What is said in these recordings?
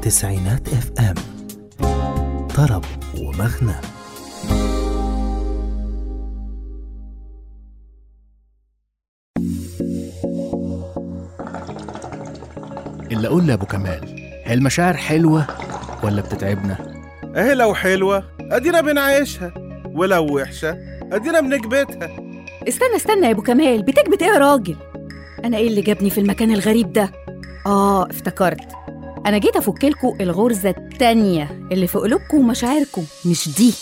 تسعينات اف ام طرب ومغنى اللي اقول لابو كمال هي المشاعر حلوه ولا بتتعبنا اهي لو حلوة ادينا بنعيشها ولو وحشة ادينا بنكبتها استنى استنى يا ابو كمال بتكبت ايه يا راجل انا ايه اللي جابني في المكان الغريب ده اه افتكرت انا جيت افك لكم الغرزه التانية اللي في قلوبكم ومشاعركم مش دي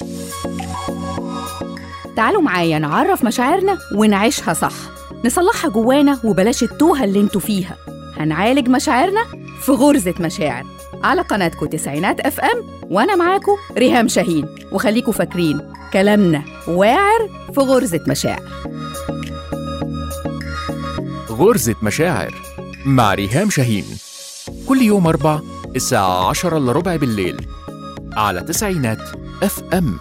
تعالوا معايا نعرف مشاعرنا ونعيشها صح نصلحها جوانا وبلاش التوهه اللي انتوا فيها هنعالج مشاعرنا في غرزه مشاعر على قناتكم تسعينات اف ام وانا معاكم ريهام شاهين وخليكم فاكرين كلامنا واعر في غرزه مشاعر غرزة مشاعر مع ريهام شاهين كل يوم أربع الساعة عشرة إلا ربع بالليل على تسعينات اف ام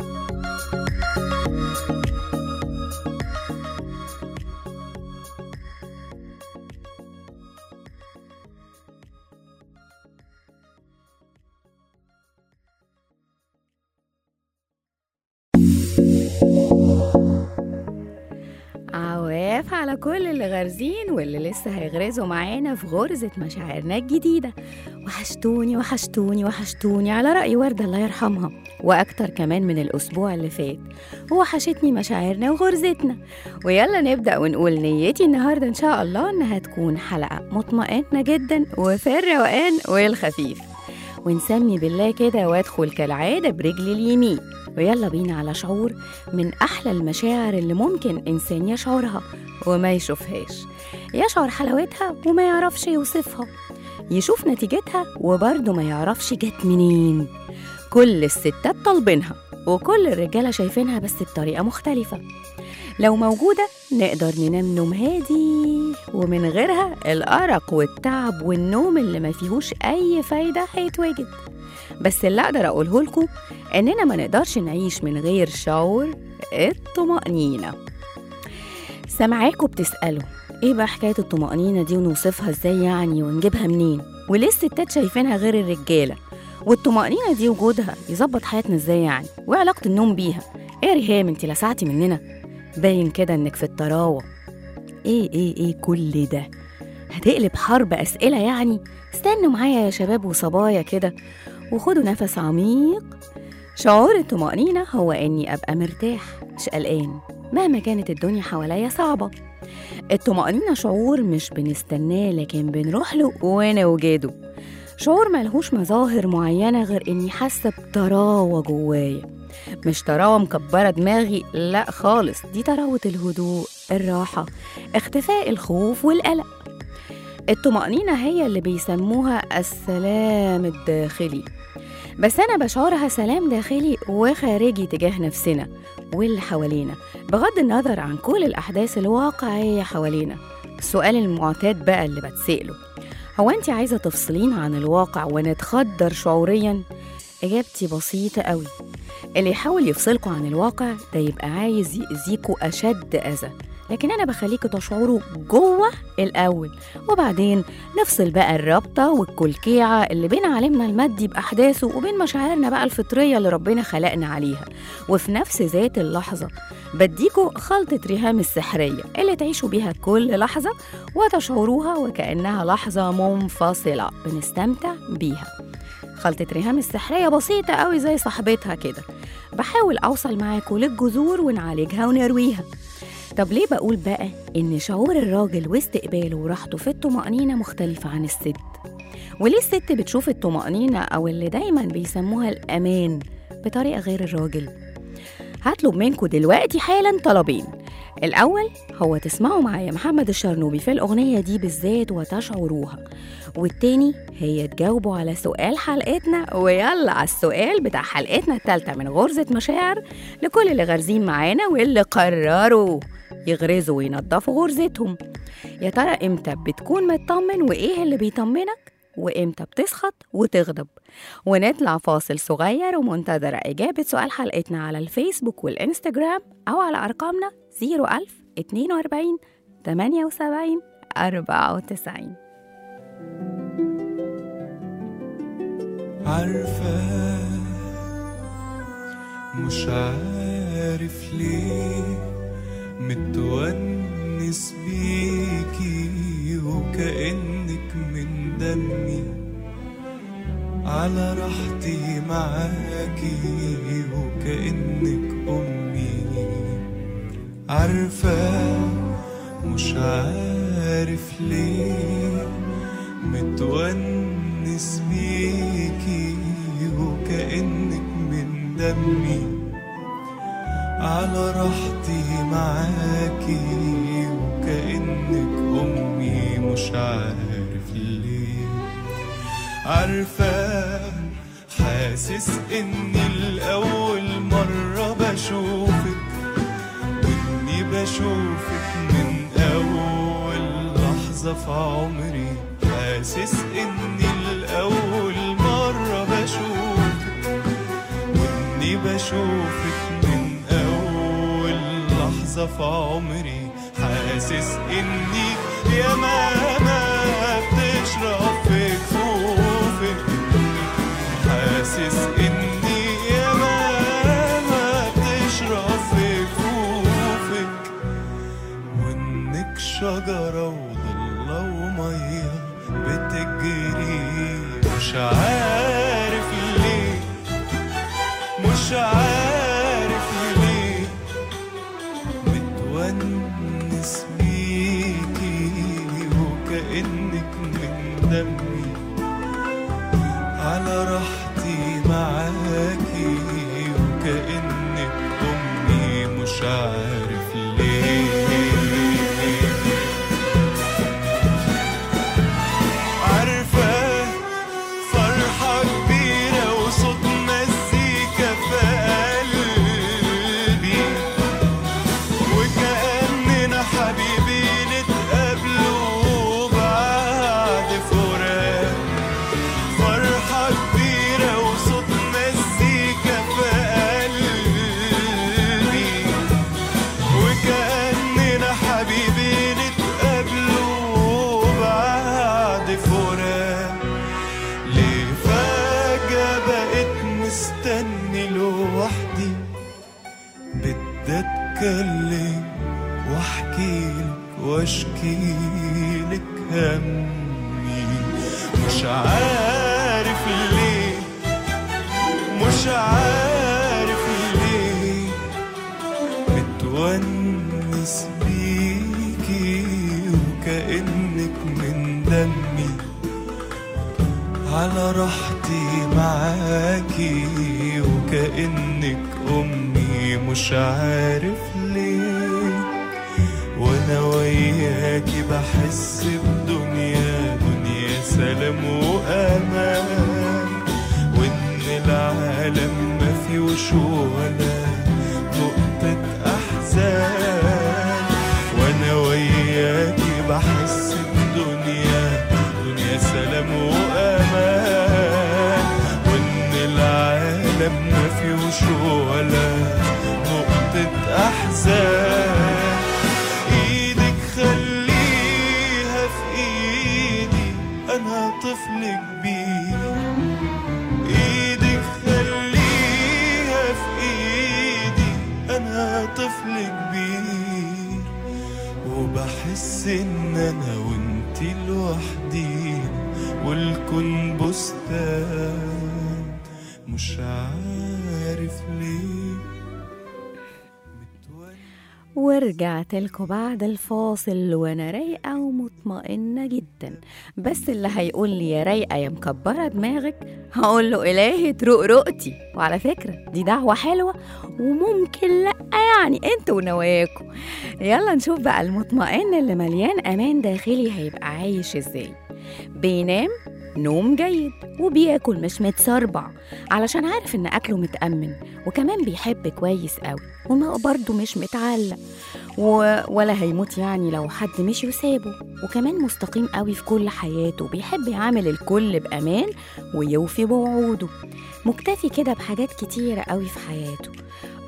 عواف على كل اللي غارزين واللي لسه هيغرزوا معانا في غرزة مشاعرنا الجديدة وحشتوني وحشتوني وحشتوني على رأي وردة الله يرحمها وأكتر كمان من الأسبوع اللي فات وحشتني مشاعرنا وغرزتنا ويلا نبدأ ونقول نيتي النهاردة إن شاء الله إنها تكون حلقة مطمئنة جدا وفي الروقان والخفيف ونسمي بالله كده وادخل كالعادة برجلي اليمين ويلا بينا على شعور من أحلى المشاعر اللي ممكن إنسان يشعرها وما يشوفهاش يشعر حلاوتها وما يعرفش يوصفها يشوف نتيجتها وبرضه ما يعرفش جت منين كل الستات طالبينها وكل الرجالة شايفينها بس بطريقة مختلفة لو موجودة نقدر ننام نوم هادي ومن غيرها الأرق والتعب والنوم اللي ما فيهوش أي فايدة هيتواجد بس اللي أقدر أقوله لكم إننا ما نقدرش نعيش من غير شعور الطمأنينة سامعاكوا بتسألوا إيه بقى حكاية الطمأنينة دي ونوصفها إزاي يعني ونجيبها منين وليه الستات شايفينها غير الرجالة والطمأنينة دي وجودها يظبط حياتنا إزاي يعني وإيه علاقة النوم بيها إيه يا ريهام أنت لسعتي مننا باين كده إنك في الطراوة إيه إيه إيه كل ده هتقلب حرب أسئلة يعني استنوا معايا يا شباب وصبايا كده وخدوا نفس عميق شعور الطمأنينة هو إني أبقى مرتاح مش قلقان مهما كانت الدنيا حواليا صعبة الطمأنينة شعور مش بنستناه لكن بنروح له ونوجده شعور ملهوش مظاهر معينة غير إني حاسة بطراوة جوايا مش طراوة مكبرة دماغي لا خالص دي طراوة الهدوء الراحة اختفاء الخوف والقلق الطمأنينة هي اللي بيسموها السلام الداخلي بس أنا بشعرها سلام داخلي وخارجي تجاه نفسنا واللي حوالينا بغض النظر عن كل الأحداث الواقعية حوالينا السؤال المعتاد بقى اللي بتسأله هو أنت عايزة تفصلين عن الواقع ونتخدر شعوريا؟ إجابتي بسيطة قوي اللي يحاول يفصلكوا عن الواقع ده يبقى عايز يأذيكوا أشد أذى لكن أنا بخليكوا تشعروا جوه الأول وبعدين نفصل بقى الرابطة والكلكيعة اللي بين عالمنا المادي بأحداثه وبين مشاعرنا بقى الفطرية اللي ربنا خلقنا عليها وفي نفس ذات اللحظة بديكوا خلطة ريهام السحرية اللي تعيشوا بيها كل لحظة وتشعروها وكأنها لحظة منفصلة بنستمتع بيها خلطة ريهام السحرية بسيطة قوي زي صاحبتها كده بحاول أوصل معاكوا للجذور ونعالجها ونرويها طب ليه بقول بقى إن شعور الراجل واستقباله وراحته في الطمأنينة مختلفة عن الست؟ وليه الست بتشوف الطمأنينة أو اللي دايما بيسموها الأمان بطريقة غير الراجل؟ هطلب منكم دلوقتي حالا طلبين الأول هو تسمعوا معايا محمد الشرنوبي في الأغنية دي بالذات وتشعروها والتاني هي تجاوبوا على سؤال حلقتنا ويلا على السؤال بتاع حلقتنا التالتة من غرزة مشاعر لكل اللي غارزين معانا واللي قرروا يغرزوا وينضفوا غرزتهم يا ترى امتى بتكون مطمن وايه اللي بيطمنك وامتى بتسخط وتغضب ونطلع فاصل صغير ومنتظرة إجابة سؤال حلقتنا على الفيسبوك والإنستجرام أو على أرقامنا 01000 42 78 94 عارفة مش عارف ليه متونس بيكي وكأنك من دمي على راحتي معاكي وكأنك أمي عارفة مش عارف ليه متونس بيكي وكأنك من دمي على راحتي معاكي وكأنك أمي مش عارف ليه عارفة حاسس إني الأول مرة بشوفك وإني بشوفك من أول لحظة في عمري حاسس إني الأول مرة بشوفك وإني بشوفك من أول لحظة في عمري حاسس إني يا ماما بتشرب في كفوفك حاسس إني يا ماما بتشرب في كفوفك وإنك شجرة وضلة ومية بتجري مش عارف ليه مش عارف ليه متونس بيكي وكأنك من دمي على راحتي معاكي وكأنك أمي مش عارف ليه عارفة فرحة كبيرة وصوت مزيكا في قلبي وكأننا حبيبي نتقابلوا بعد فراق فرحة كبيرة وصوت مزيكا في قلبي وكأننا حبيبي نتقابلوا بعد فراق ليه فجأة بقيت مستني لوحدي بدي اتكلم واحكيلك واشكيلك همي مش عارف ليه مش عارف ليه متونس بيكي وكأنك من دمي على راحتي معاكي وكأنك أمي مش عارف ليه وأنا وياكي بحس بدنيا دنيا سلام وأمان وإن العالم ما فيهوش ولا نقطة أحزان وأنا وياكي بحس بدنيا دنيا سلام وأمان وإن العالم ما فيهوش ولا نقطة أحزان إيدك خليها في إيدي أنا طفل كبير إيدك خليها في إيدي أنا طفل كبير وبحس إن أنا وإنتي لوحدينا والكون بستان مش عارف ليه متولي ورجعت لكم بعد الفاصل وانا رايقه ومطمئنه جدا بس اللي هيقول لي يا رايقه يا مكبره دماغك هقول له الهي تروق رقتي وعلى فكره دي دعوه حلوه وممكن لا يعني انتوا ونواياكم يلا نشوف بقى المطمئن اللي مليان امان داخلي هيبقى عايش ازاي بينام نوم جيد وبياكل مش متسربع علشان عارف ان اكله متأمن وكمان بيحب كويس قوي وما برضه مش متعلق و... ولا هيموت يعني لو حد مشي وسابه وكمان مستقيم قوي في كل حياته بيحب يعامل الكل بأمان ويوفي بوعوده مكتفي كده بحاجات كتيرة قوي في حياته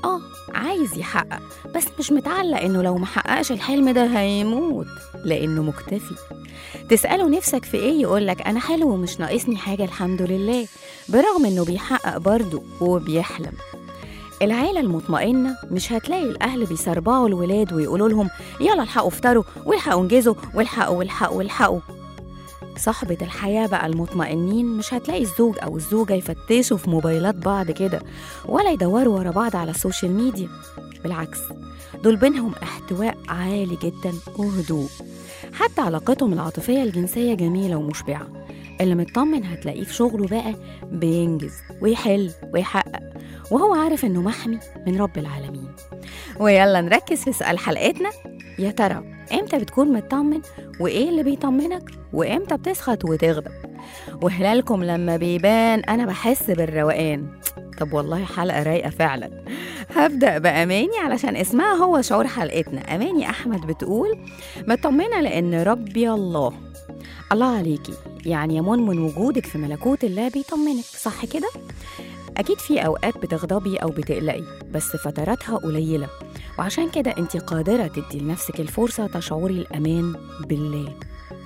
آه عايز يحقق بس مش متعلق إنه لو محققش الحلم ده هيموت لأنه مكتفي تسأله نفسك في إيه يقولك أنا حلو ومش ناقصني حاجة الحمد لله برغم إنه بيحقق برضه وبيحلم العيلة المطمئنة مش هتلاقي الأهل بيسربعوا الولاد ويقولوا لهم يلا الحقوا افطروا والحقوا انجزوا والحقوا والحقوا والحقوا صاحبة الحياة بقى المطمئنين مش هتلاقي الزوج أو الزوجة يفتشوا في موبايلات بعض كده ولا يدوروا ورا بعض على السوشيال ميديا بالعكس دول بينهم احتواء عالي جدا وهدوء حتى علاقتهم العاطفية الجنسية جميلة ومشبعة اللي مطمن هتلاقيه في شغله بقى بينجز ويحل ويحقق وهو عارف انه محمي من رب العالمين ويلا نركز في سؤال حلقتنا يا ترى امتى بتكون مطمن وايه اللي بيطمنك وامتى بتسخط وتغضب وهلالكم لما بيبان انا بحس بالروقان طب والله حلقه رايقه فعلا هبدا باماني علشان اسمها هو شعور حلقتنا اماني احمد بتقول مطمنه لان ربي الله الله عليكي يعني يا منمن وجودك في ملكوت الله بيطمنك صح كده أكيد في أوقات بتغضبي أو بتقلقي بس فتراتها قليلة وعشان كده أنت قادرة تدي لنفسك الفرصة تشعري الأمان بالله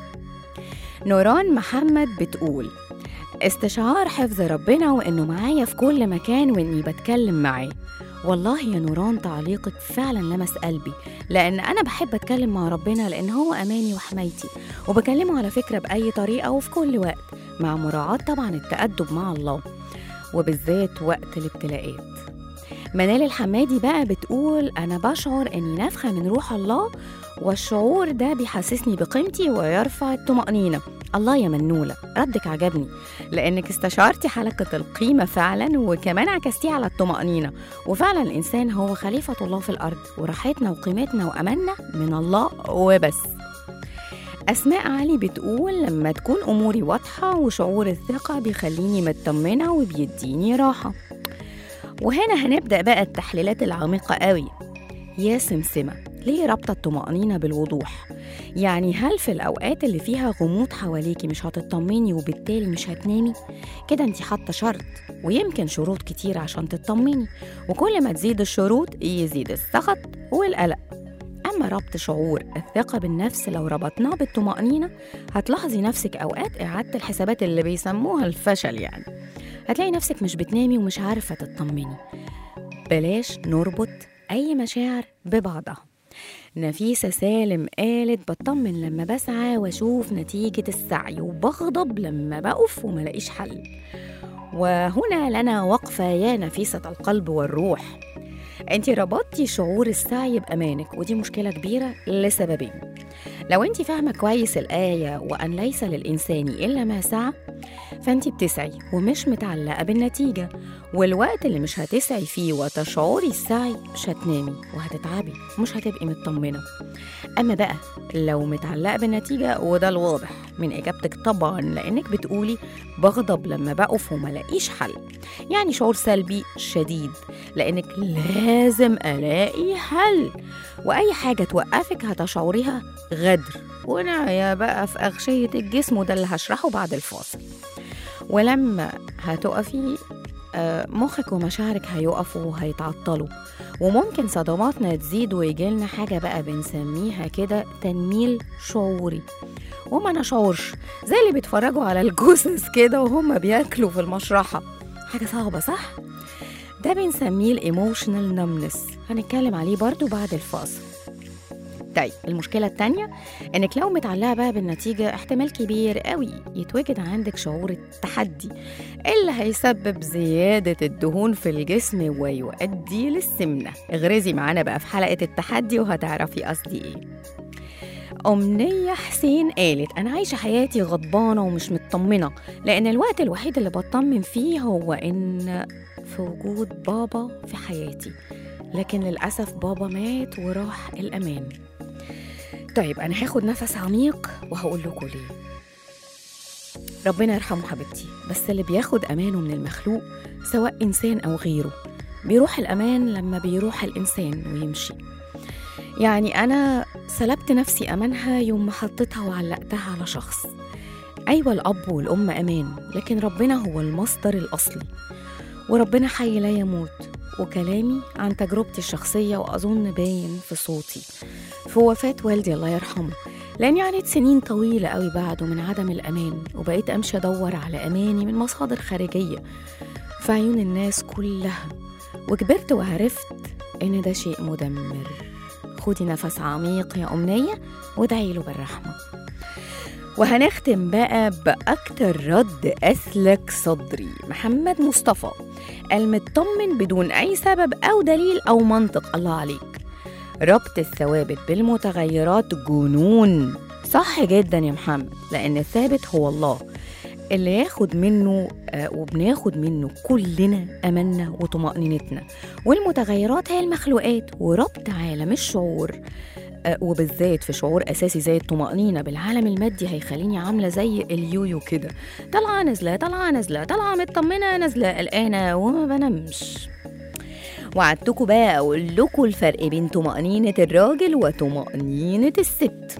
نوران محمد بتقول استشعار حفظ ربنا وإنه معايا في كل مكان وإني بتكلم معاه والله يا نوران تعليقك فعلا لمس قلبي لأن أنا بحب أتكلم مع ربنا لأن هو أماني وحمايتي وبكلمه على فكرة بأي طريقة وفي كل وقت مع مراعاة طبعا التأدب مع الله وبالذات وقت الابتلاءات منال الحمادي بقى بتقول أنا بشعر أني نفخة من روح الله والشعور ده بيحسسني بقيمتي ويرفع الطمأنينة الله يا منولة ردك عجبني لأنك استشعرتي حلقة القيمة فعلا وكمان عكستيه على الطمأنينة وفعلا الإنسان هو خليفة الله في الأرض وراحتنا وقيمتنا وأماننا من الله وبس أسماء علي بتقول لما تكون أموري واضحة وشعور الثقة بيخليني مطمنة وبيديني راحة وهنا هنبدأ بقى التحليلات العميقة قوي يا سمسمة ليه رابطة الطمأنينة بالوضوح؟ يعني هل في الأوقات اللي فيها غموض حواليكي مش هتطمني وبالتالي مش هتنامي؟ كده انت حاطة شرط ويمكن شروط كتير عشان تطمني وكل ما تزيد الشروط يزيد السخط والقلق أما ربط شعور الثقة بالنفس لو ربطناه بالطمأنينة هتلاحظي نفسك أوقات إعادة الحسابات اللي بيسموها الفشل يعني هتلاقي نفسك مش بتنامي ومش عارفة تطمني بلاش نربط أي مشاعر ببعضها نفيسة سالم قالت بطمن لما بسعى واشوف نتيجة السعي وبغضب لما بقف وملاقيش حل وهنا لنا وقفة يا نفيسة القلب والروح انت ربطتي شعور السعي بأمانك ودي مشكلة كبيرة لسببين لو انت فاهمة كويس الآية وأن ليس للإنسان إلا ما سعى فانت بتسعي ومش متعلقة بالنتيجة والوقت اللي مش هتسعي فيه وتشعري السعي مش هتنامي وهتتعبي ومش هتبقي مطمنة أما بقى لو متعلقة بالنتيجة وده الواضح من إجابتك طبعا لأنك بتقولي بغضب لما بقف وملاقيش حل يعني شعور سلبي شديد لأنك لازم ألاقي حل وأي حاجة توقفك هتشعريها غدر ونعيا بقى في أغشية الجسم وده اللي هشرحه بعد الفاصل ولما هتقفي آه، مخك ومشاعرك هيقفوا وهيتعطلوا وممكن صدماتنا تزيد ويجيلنا حاجة بقى بنسميها كده تنميل شعوري وما نشعرش زي اللي بيتفرجوا على الجثث كده وهم بياكلوا في المشرحة حاجة صعبة صح؟ ده بنسميه الايموشنال نمنس هنتكلم عليه برضو بعد الفاصل طيب المشكلة التانية إنك لو متعلقة بقى بالنتيجة احتمال كبير قوي يتوجد عندك شعور التحدي اللي هيسبب زيادة الدهون في الجسم ويؤدي للسمنة اغرزي معانا بقى في حلقة التحدي وهتعرفي قصدي إيه أمنية حسين قالت أنا عايشة حياتي غضبانة ومش مطمنة لأن الوقت الوحيد اللي بطمن فيه هو إن في وجود بابا في حياتي لكن للأسف بابا مات وراح الأمان طيب أنا هاخد نفس عميق وهقول لكم ليه ربنا يرحمه حبيبتي بس اللي بياخد أمانه من المخلوق سواء إنسان أو غيره بيروح الأمان لما بيروح الإنسان ويمشي يعني أنا سلبت نفسي أمانها يوم ما حطيتها وعلقتها على شخص أيوة الأب والأم أمان لكن ربنا هو المصدر الأصلي وربنا حي لا يموت وكلامي عن تجربتي الشخصية وأظن باين في صوتي في وفاة والدي الله يرحمه لأني عانيت سنين طويلة قوي بعده من عدم الأمان وبقيت أمشي أدور على أماني من مصادر خارجية في عيون الناس كلها وكبرت وعرفت إن ده شيء مدمر خدي نفس عميق يا أمنية وادعي له بالرحمة وهنختم بقى بأكتر رد أسلك صدري محمد مصطفى المطمن بدون أي سبب أو دليل أو منطق الله عليك ربط الثوابت بالمتغيرات جنون صح جدا يا محمد لأن الثابت هو الله اللي ياخد منه آه، وبناخد منه كلنا أملنا وطمأنينتنا والمتغيرات هي المخلوقات وربط عالم الشعور آه، وبالذات في شعور أساسي زي الطمأنينة بالعالم المادي هيخليني عاملة زي اليويو كده طالعة نازلة طالعة نازلة طالعة مطمنة نازلة قلقانة وما بنامش وعدتكم بقى أقول لكم الفرق بين طمأنينة الراجل وطمأنينة الست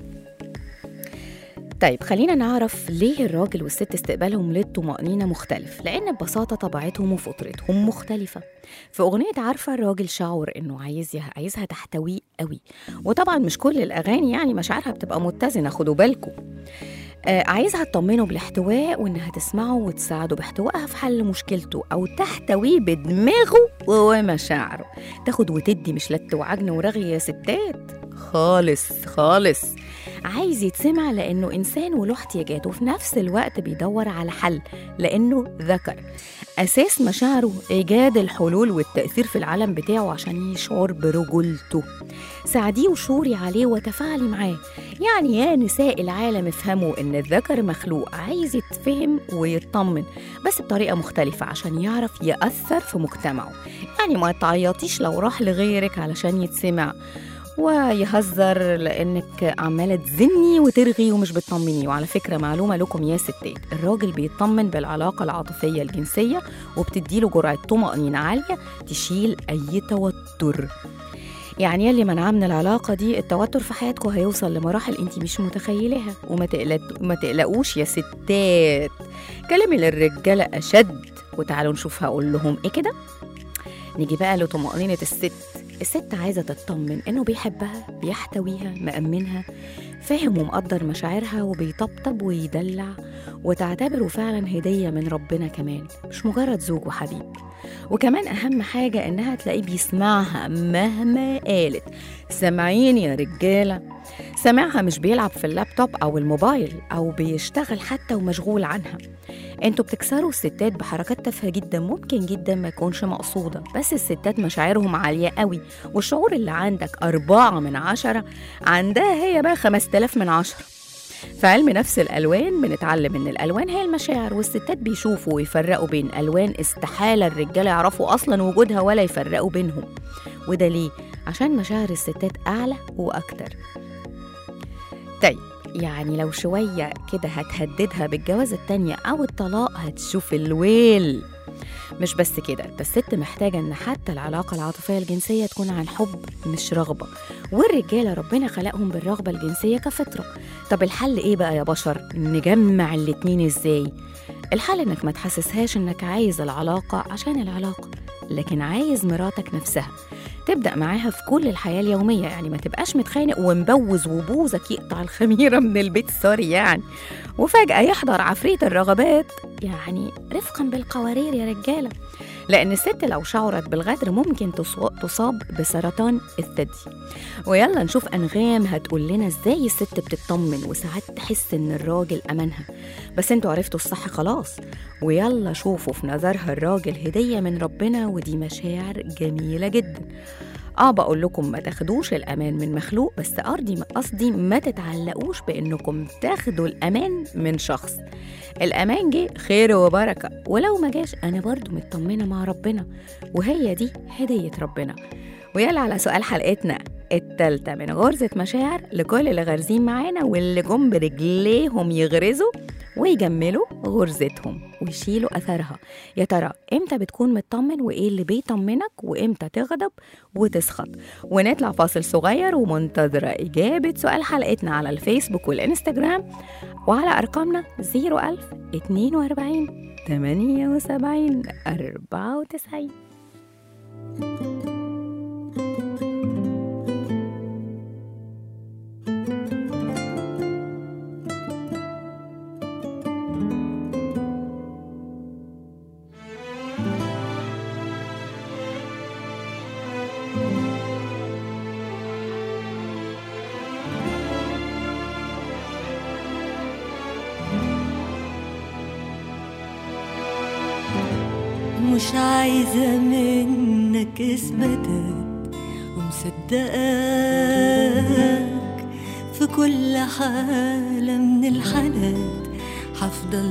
طيب خلينا نعرف ليه الراجل والست استقبالهم للطمأنينة مختلف لأن ببساطة طبيعتهم وفطرتهم مختلفة في أغنية عارفة الراجل شعور إنه عايزها عايزها تحتويه قوي وطبعا مش كل الأغاني يعني مشاعرها بتبقى متزنة خدوا بالكم آه عايزها تطمنه بالاحتواء وإنها تسمعه وتساعده باحتوائها في حل مشكلته أو تحتويه بدماغه ومشاعره تاخد وتدي مش لت وعجن ورغي يا ستات خالص خالص عايز يتسمع لأنه إنسان وله احتياجات وفي نفس الوقت بيدور على حل لأنه ذكر أساس مشاعره إيجاد الحلول والتأثير في العالم بتاعه عشان يشعر برجولته ساعديه وشوري عليه وتفاعلي معاه يعني يا نساء العالم افهموا إن الذكر مخلوق عايز يتفهم ويطمن بس بطريقة مختلفة عشان يعرف يأثر في مجتمعه يعني ما تعيطيش لو راح لغيرك علشان يتسمع ويهزر لانك عماله تزني وترغي ومش بتطمني وعلى فكره معلومه لكم يا ستات الراجل بيطمن بالعلاقه العاطفيه الجنسيه وبتديله جرعه طمانينه عاليه تشيل اي توتر يعني يلي منعاه من العلاقة دي التوتر في حياتكم هيوصل لمراحل انت مش متخيلها وما تقلق ما تقلقوش يا ستات كلامي للرجالة أشد وتعالوا نشوف هقول لهم ايه كده نيجي بقى لطمأنينة الست الست عايزة تطمن إنه بيحبها بيحتويها مأمنها فاهم ومقدر مشاعرها وبيطبطب ويدلع وتعتبره فعلا هدية من ربنا كمان مش مجرد زوج وحبيب وكمان أهم حاجة إنها تلاقيه بيسمعها مهما قالت سامعين يا رجالة سامعها مش بيلعب في اللابتوب أو الموبايل أو بيشتغل حتى ومشغول عنها انتوا بتكسروا الستات بحركات تافهه جدا ممكن جدا ما يكونش مقصوده بس الستات مشاعرهم عاليه قوي والشعور اللي عندك أربعة من عشرة عندها هي بقى خمس تلاف من عشرة في علم نفس الألوان بنتعلم إن الألوان هي المشاعر والستات بيشوفوا ويفرقوا بين ألوان استحالة الرجالة يعرفوا أصلا وجودها ولا يفرقوا بينهم وده ليه؟ عشان مشاعر الستات أعلى وأكتر طيب يعني لو شوية كده هتهددها بالجوازة التانية أو الطلاق هتشوف الويل مش بس كده ده الست محتاجة إن حتى العلاقة العاطفية الجنسية تكون عن حب مش رغبة والرجالة ربنا خلقهم بالرغبة الجنسية كفطرة طب الحل إيه بقى يا بشر؟ نجمع الاتنين إزاي؟ الحل إنك ما تحسسهاش إنك عايز العلاقة عشان العلاقة لكن عايز مراتك نفسها تبدأ معاها في كل الحياة اليومية يعني ما تبقاش متخانق ومبوز وبوزك يقطع الخميرة من البيت سوري يعني وفجأة يحضر عفريت الرغبات يعني رفقا بالقوارير يا رجالة لأن الست لو شعرت بالغدر ممكن تصو- تصاب بسرطان الثدي ويلا نشوف أنغام هتقول لنا إزاي الست بتطمن وساعات تحس إن الراجل أمانها بس انتوا عرفتوا الصح خلاص ويلا شوفوا في نظرها الراجل هدية من ربنا ودي مشاعر جميلة جدا اه بقول لكم ما تاخدوش الامان من مخلوق بس ارضي قصدي ما تتعلقوش بانكم تاخدوا الامان من شخص الامان جه خير وبركه ولو ما جاش انا برضو مطمنه مع ربنا وهي دي هديه ربنا ويلا على سؤال حلقتنا التالتة من غرزة مشاعر لكل اللي غارزين معانا واللي جم برجليهم يغرزوا ويجملوا غرزتهم ويشيلوا أثرها يا ترى إمتى بتكون مطمن وإيه اللي بيطمنك وإمتى تغضب وتسخط ونطلع فاصل صغير ومنتظرة إجابة سؤال حلقتنا على الفيسبوك والإنستجرام وعلى أرقامنا 01000 42 78 94 مش عايزة منك اثباتات ومصدقاك في كل حالة من الحالات هفضل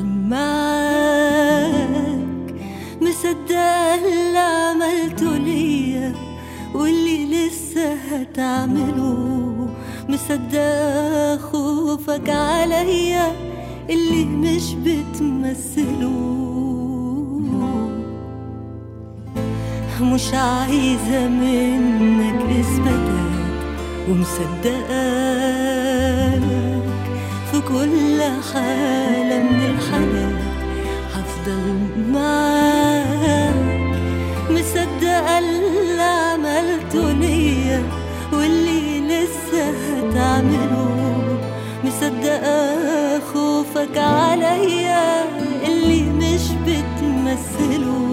معاك مصدقة اللي عملته ليا واللي لسه هتعمله مصدقة خوفك عليا اللي مش بتمثله مش عايزة منك إثباتات ومصدقاك في كل حالة من الحالات هفضل معاك مصدقة اللي عملته ليا واللي لسه هتعمله مصدقة خوفك عليا اللي مش بتمثله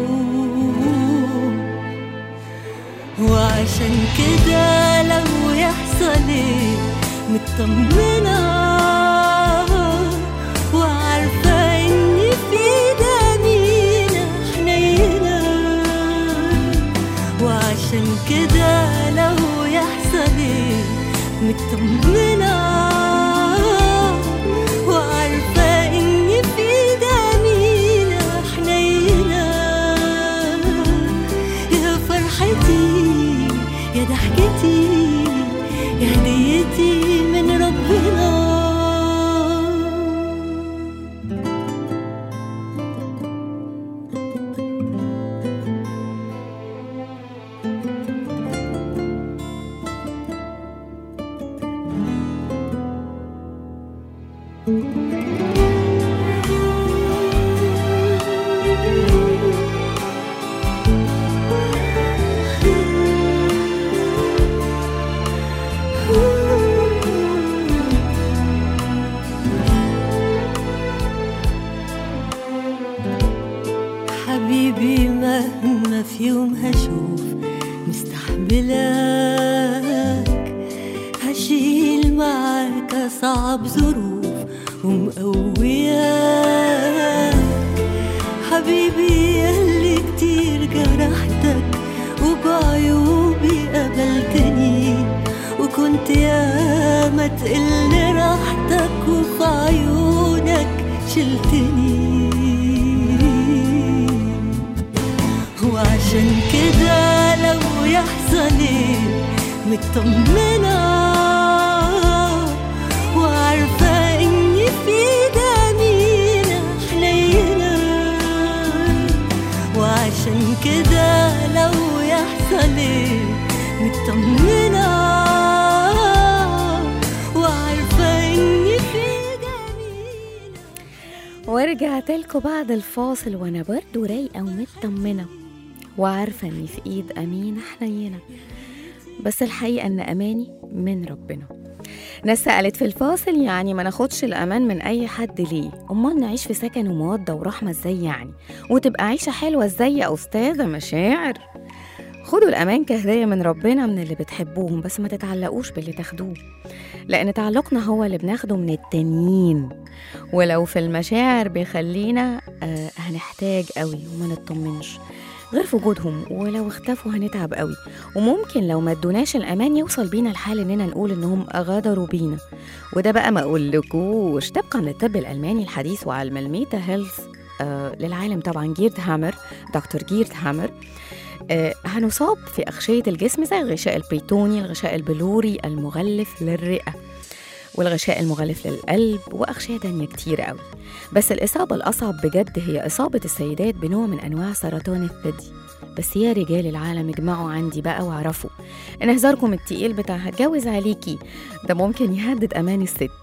وعشان كده لو يحصل ايه مطمنة وعارفة اني في دمينا حنينة وعشان كده لو يحصل ايه مطمنة وعارفة اني في دمينا حنينة يا فرحتي يا ضحكتي يا هديتي من ربنا حبيبي مهما في يوم هشوف مستحملك هشيل معاك أصعب ظروف ومقوياك حبيبي ياللي كتير جرحتك وبعيوبي قبلتني وكنت ياما تقلني راحتك وفي عيونك شلتني وعشان كده لو يحصل ايه مطمنة وعارفة اني في دمينا حنينة وعشان كده لو يحصل ايه مطمنة وعارفة اني في دمينا ورجعت لكم بعد الفاصل وانا برضه رايقه ومطمنه وعارفه اني في ايد امينه حنينه بس الحقيقه ان اماني من ربنا ناس سألت في الفاصل يعني ما ناخدش الأمان من أي حد ليه أمال نعيش في سكن ومودة ورحمة إزاي يعني وتبقى عيشة حلوة إزاي يا أستاذة مشاعر خدوا الأمان كهدية من ربنا من اللي بتحبوهم بس ما تتعلقوش باللي تاخدوه لأن تعلقنا هو اللي بناخده من التانيين ولو في المشاعر بيخلينا آه هنحتاج قوي وما نطمنش غير في وجودهم ولو اختفوا هنتعب قوي وممكن لو ما ادوناش الامان يوصل بينا الحال اننا نقول انهم غدروا بينا وده بقى ما اقولكوش طبقا للطب الالماني الحديث وعلم الميتا هيلث آه للعالم طبعا جيرد هامر دكتور جيرد هامر آه هنصاب في أغشية الجسم زي الغشاء البريتوني الغشاء البلوري المغلف للرئة والغشاء المغلف للقلب وأغشية تانية كتير قوي بس الإصابة الأصعب بجد هي إصابة السيدات بنوع من أنواع سرطان الثدي بس يا رجال العالم اجمعوا عندي بقى واعرفوا ان هزاركم التقيل بتاع هتجوز عليكي ده ممكن يهدد امان الست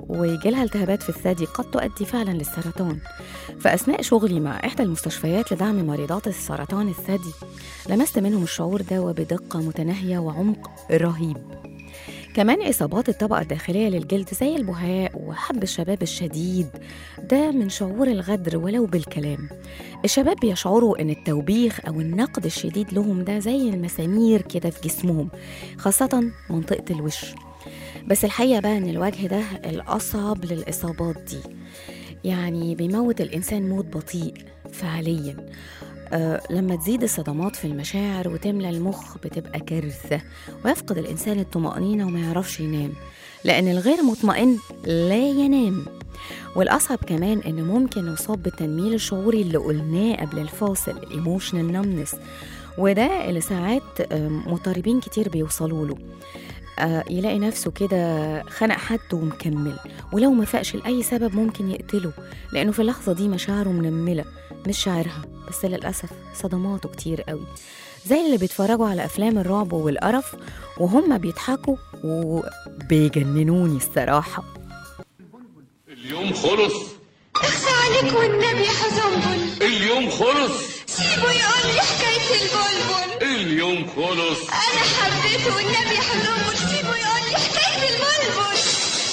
ويجيلها التهابات في الثدي قد تؤدي فعلا للسرطان فأثناء شغلي مع إحدى المستشفيات لدعم مريضات السرطان الثدي لمست منهم الشعور ده وبدقة متناهية وعمق رهيب كمان إصابات الطبقة الداخلية للجلد زي البهاء وحب الشباب الشديد ده من شعور الغدر ولو بالكلام الشباب بيشعروا إن التوبيخ أو النقد الشديد لهم ده زي المسامير كده في جسمهم خاصة منطقة الوش بس الحقيقة بقى إن الوجه ده الأصعب للإصابات دي يعني بيموت الإنسان موت بطيء فعليا آه لما تزيد الصدمات في المشاعر وتملى المخ بتبقى كارثة ويفقد الإنسان الطمأنينة وما يعرفش ينام لأن الغير مطمئن لا ينام والأصعب كمان إن ممكن يصاب بالتنميل الشعوري اللي قلناه قبل الفاصل الإيموشنال نمنس وده اللي ساعات آه، مضطربين كتير بيوصلوا له آه، يلاقي نفسه كده خنق حد ومكمل ولو ما فاقش لأي سبب ممكن يقتله لأنه في اللحظة دي مشاعره منملة مش شاعرها بس للأسف صدماته كتير قوي زي اللي بيتفرجوا على أفلام الرعب والقرف وهم بيضحكوا وبيجننوني الصراحة اليوم خلص اخفى عليك والنبي حزنبل اليوم خلص سيبه يقول لي حكاية البلبل اليوم خلص أنا حبيته والنبي حزنبل سيبه يقول لي حكاية البلبل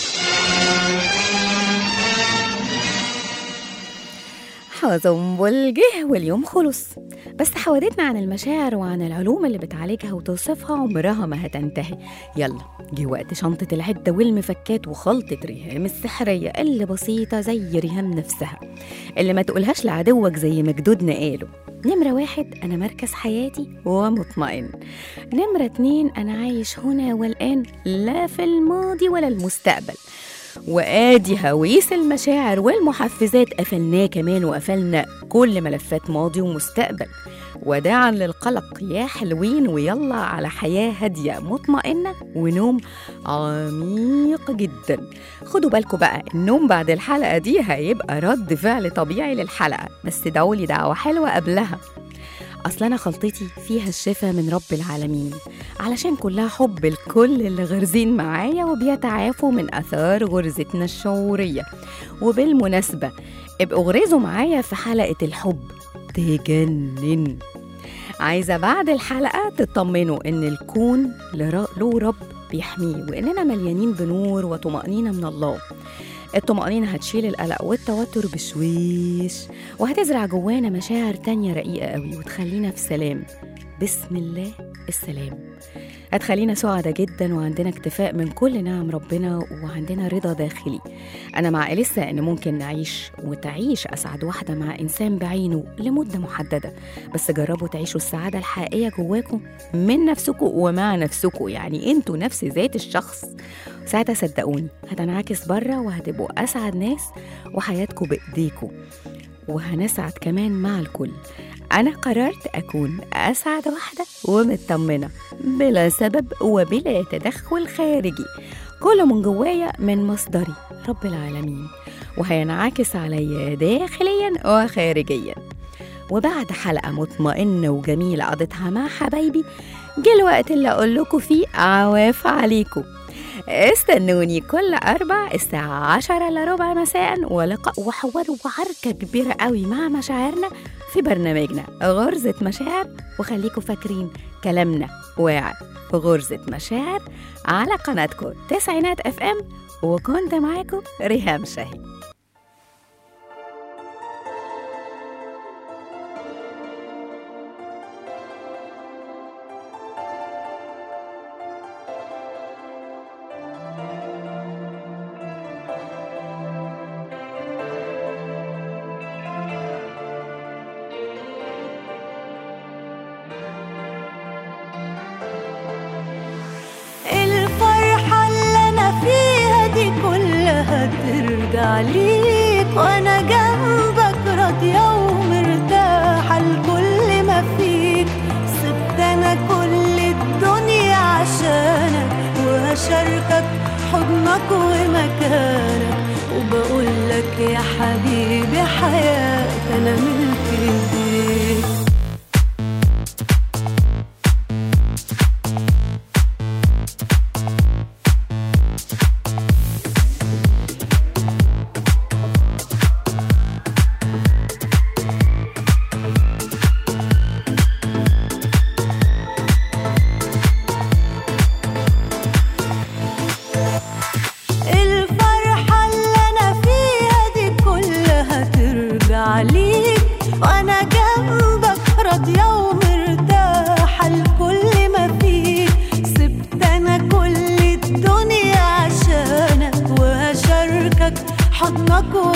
حزنبل جه واليوم خلص بس حوادتنا عن المشاعر وعن العلوم اللي بتعالجها وتوصفها عمرها ما هتنتهي يلا جه وقت شنطة العدة والمفكات وخلطة ريهام السحرية اللي بسيطة زي ريهام نفسها اللي ما تقولهاش لعدوك زي ما جدودنا قالوا نمرة واحد أنا مركز حياتي ومطمئن نمرة اتنين أنا عايش هنا والآن لا في الماضي ولا المستقبل وادي هويس المشاعر والمحفزات قفلناه كمان وقفلنا كل ملفات ماضي ومستقبل وداعا للقلق يا حلوين ويلا على حياة هادية مطمئنة ونوم عميق جدا خدوا بالكم بقى النوم بعد الحلقة دي هيبقى رد فعل طبيعي للحلقة بس دعولي دعوة حلوة قبلها أصل أنا خلطتي فيها الشفا من رب العالمين علشان كلها حب الكل اللي غرزين معايا وبيتعافوا من أثار غرزتنا الشعورية وبالمناسبة ابقوا غرزوا معايا في حلقة الحب تجنن عايزة بعد الحلقة تطمنوا إن الكون لر- له رب بيحميه وإننا مليانين بنور وطمأنينة من الله الطمأنينة هتشيل القلق والتوتر بشويش وهتزرع جوانا مشاعر تانية رقيقة قوي وتخلينا في سلام بسم الله السلام هتخلينا سعداء جدا وعندنا اكتفاء من كل نعم ربنا وعندنا رضا داخلي أنا مع إليسا إن ممكن نعيش وتعيش أسعد واحدة مع إنسان بعينه لمدة محددة بس جربوا تعيشوا السعادة الحقيقية جواكم من نفسكم ومع نفسكم يعني انتوا نفس ذات الشخص ساعتها صدقوني هتنعكس بره وهتبقوا أسعد ناس وحياتكم بإيديكم وهنسعد كمان مع الكل أنا قررت أكون أسعد واحدة ومطمنة بلا سبب وبلا تدخل خارجي كله من جوايا من مصدري رب العالمين وهينعكس عليا داخليا وخارجيا وبعد حلقة مطمئنة وجميلة قضيتها مع حبايبي جه الوقت اللي أقول لكم فيه عواف عليكم استنوني كل أربع الساعة عشرة إلا ربع مساء ولقاء وحوار وعركة كبيرة قوي مع مشاعرنا في برنامجنا غرزة مشاعر وخليكم فاكرين كلامنا واعي في غرزة مشاعر على قناتكم تسعينات اف ام وكنت معاكم ريهام شاهين الفرحة اللي أنا فيها دي كلها ترجع ليك وأنا جنبك راضية ومرتاحة لكل ما فيك سبت أنا كل الدنيا عشانك وهشاركك حضنك ومكانك وبقولك يا حبيبي حياتي أنا ملك إيديك وانا جنبك راضية ومرتاحة لكل ما فيك سبت انا كل الدنيا عشانك وهشاركك حضنك